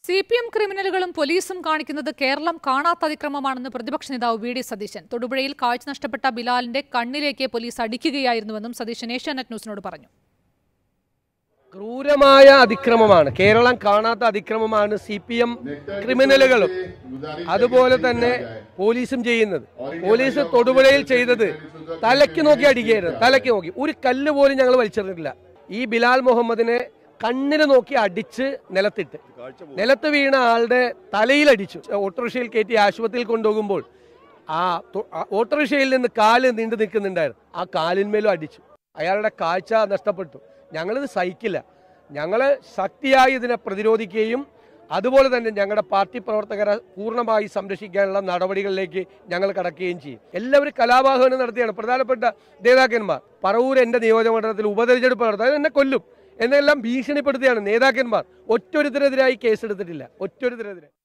C P M ക്രിമിനലുകളും പോലീസും കാണിക്കുന്നത് കേരളം കാണാത്ത അതിക്രമമാണെന്ന് പ്രതിപക്ഷ നേതാവ് വി ഡി സതീശൻ തൊടുപുഴയിൽ കാഴ്ച നഷ്ടപ്പെട്ട ബിലാലിന്റെ കണ്ണിലേക്ക് പോലീസ് അടിക്കുകയായിരുന്നുവെന്നും സതീശൻ ഏഷ്യാനെറ്റ് ന്യൂസിനോട് പറഞ്ഞു ക്രൂരമായ അതിക്രമമാണ് കേരളം കാണാത്ത അതിക്രമമാണ് സി പി എം ക്രിമിനലുകളും അതുപോലെ തന്നെ പോലീസും ചെയ്യുന്നത് പോലീസ് തൊടുപുഴയിൽ ചെയ്തത് തലയ്ക്ക് നോക്കി അടിക്കുകയായിരുന്നു തലയ്ക്ക് നോക്കി ഒരു കല്ല് പോലും ഞങ്ങൾ വലിച്ചെറിഞ്ഞിട്ടില്ല ഈ ബിലാൽ മുഹമ്മദിനെ കണ്ണിന് നോക്കി അടിച്ച് നിലത്തിട്ട് നിലത്ത് വീണ ആളുടെ തലയിൽ അടിച്ചു ഓട്ടോറിക്ഷയിൽ കയറ്റി ആശുപത്രിയിൽ കൊണ്ടുപോകുമ്പോൾ ആ തൊ- ആ ഓട്ടോറിക്ഷയിൽ നിന്ന് കാല് നീണ്ടു നിൽക്കുന്നുണ്ടായിരുന്നു ആ കാലിന്മേലും അടിച്ചു അയാളുടെ കാഴ്ച നഷ്ടപ്പെട്ടു ഞങ്ങളിത് സഹിക്കില്ല ഞങ്ങൾ ശക്തിയായി ഇതിനെ പ്രതിരോധിക്കുകയും അതുപോലെ തന്നെ ഞങ്ങളുടെ പാർട്ടി പ്രവർത്തകരെ പൂർണ്ണമായി സംരക്ഷിക്കാനുള്ള നടപടികളിലേക്ക് ഞങ്ങൾ കടക്കുകയും ചെയ്യും എല്ലാവരും കലാവാഹനം നടത്തിയാണ് പ്രധാനപ്പെട്ട നേതാക്കന്മാർ പറവൂർ എൻ്റെ നിയോജകമണ്ഡലത്തിൽ ഉപതെരഞ്ഞെടുപ്പ് നടത്താൻ എന്നെ കൊല്ലും എന്നെല്ലാം ഭീഷണിപ്പെടുത്തിയാണ് നേതാക്കന്മാർ ഒറ്റൊരുത്തരെതിരായി കേസെടുത്തിട്ടില്ല ഒറ്റൊരുത്തരെതിരെ